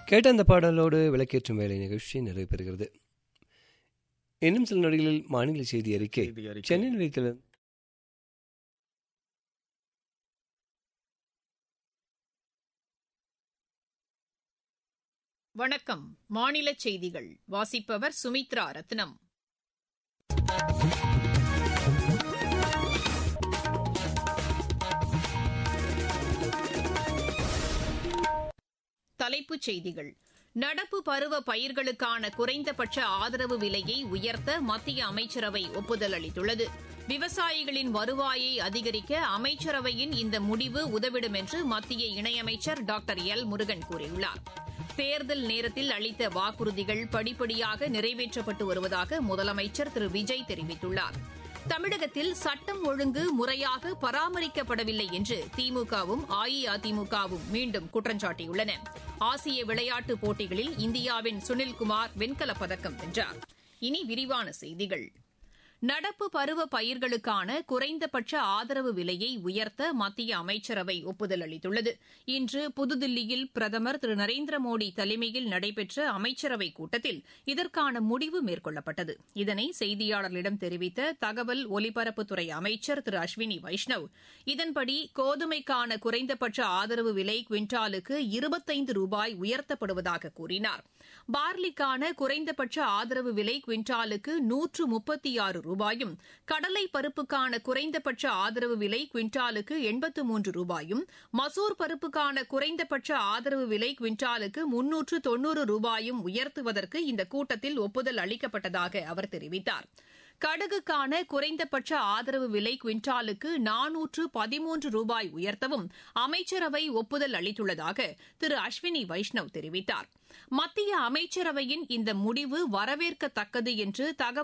கேட்ட அந்த பாடலோடு விளக்கேற்றும் வேலை நிகழ்ச்சி நிறைவு பெறுகிறது இன்னும் சில நொடிகளில் மாநில செய்தி அறிக்கை செய்தி அறிக்கை. சென்னை நிலையத்தில் வணக்கம் மாநில செய்திகள் வாசிப்பவர் சுமித்ரா ரத்னம் தலைப்புச் செய்திகள் நடப்பு பருவ பயிர்களுக்கான குறைந்தபட்ச ஆதரவு விலையை உயர்த்த மத்திய அமைச்சரவை ஒப்புதல் அளித்துள்ளது விவசாயிகளின் வருவாயை அதிகரிக்க அமைச்சரவையின் இந்த முடிவு உதவிடும் என்று மத்திய இணையமைச்சர் டாக்டர் எல் முருகன் கூறியுள்ளார் தேர்தல் நேரத்தில் அளித்த வாக்குறுதிகள் படிப்படியாக நிறைவேற்றப்பட்டு வருவதாக முதலமைச்சர் திரு விஜய் தெரிவித்துள்ளார் தமிழகத்தில் சட்டம் ஒழுங்கு முறையாக பராமரிக்கப்படவில்லை என்று திமுகவும் அஇஅதிமுகவும் மீண்டும் குற்றம் சாட்டியுள்ளன ஆசிய விளையாட்டுப் போட்டிகளில் இந்தியாவின் சுனில்குமார் வெண்கலப் பதக்கம் வென்றார் இனி விரிவான செய்திகள் நடப்பு பருவ பயிர்களுக்கான குறைந்தபட்ச ஆதரவு விலையை உயர்த்த மத்திய அமைச்சரவை ஒப்புதல் அளித்துள்ளது இன்று புதுதில்லியில் பிரதமர் திரு நரேந்திர மோடி தலைமையில் நடைபெற்ற அமைச்சரவைக் கூட்டத்தில் இதற்கான முடிவு மேற்கொள்ளப்பட்டது இதனை செய்தியாளர்களிடம் தெரிவித்த தகவல் ஒலிபரப்புத்துறை அமைச்சர் திரு அஸ்வினி வைஷ்ணவ் இதன்படி கோதுமைக்கான குறைந்தபட்ச ஆதரவு விலை குவிண்டாலுக்கு இருபத்தைந்து ரூபாய் உயர்த்தப்படுவதாக கூறினார் பார்லிக்கான குறைந்தபட்ச ஆதரவு விலை குவிண்டாலுக்கு நூற்று முப்பத்தி ஆறு ரூபாயும் கடலை பருப்புக்கான குறைந்தபட்ச ஆதரவு விலை குவிண்டாலுக்கு எண்பத்து மூன்று ரூபாயும் மசூர் பருப்புக்கான குறைந்தபட்ச ஆதரவு விலை குவிண்டாலுக்கு முன்னூற்று தொன்னூறு ரூபாயும் உயர்த்துவதற்கு இந்த கூட்டத்தில் ஒப்புதல் அளிக்கப்பட்டதாக அவர் தெரிவித்தார் கடுகுக்கான குறைந்தபட்ச ஆதரவு விலை குவிண்டாலுக்கு நானூற்று பதிமூன்று ரூபாய் உயர்த்தவும் அமைச்சரவை ஒப்புதல் அளித்துள்ளதாக திரு அஸ்வினி வைஷ்ணவ் தெரிவித்தார் மத்திய அமைச்சரவையின் இந்த முடிவு வரவேற்கத்தக்கது என்று தகவல்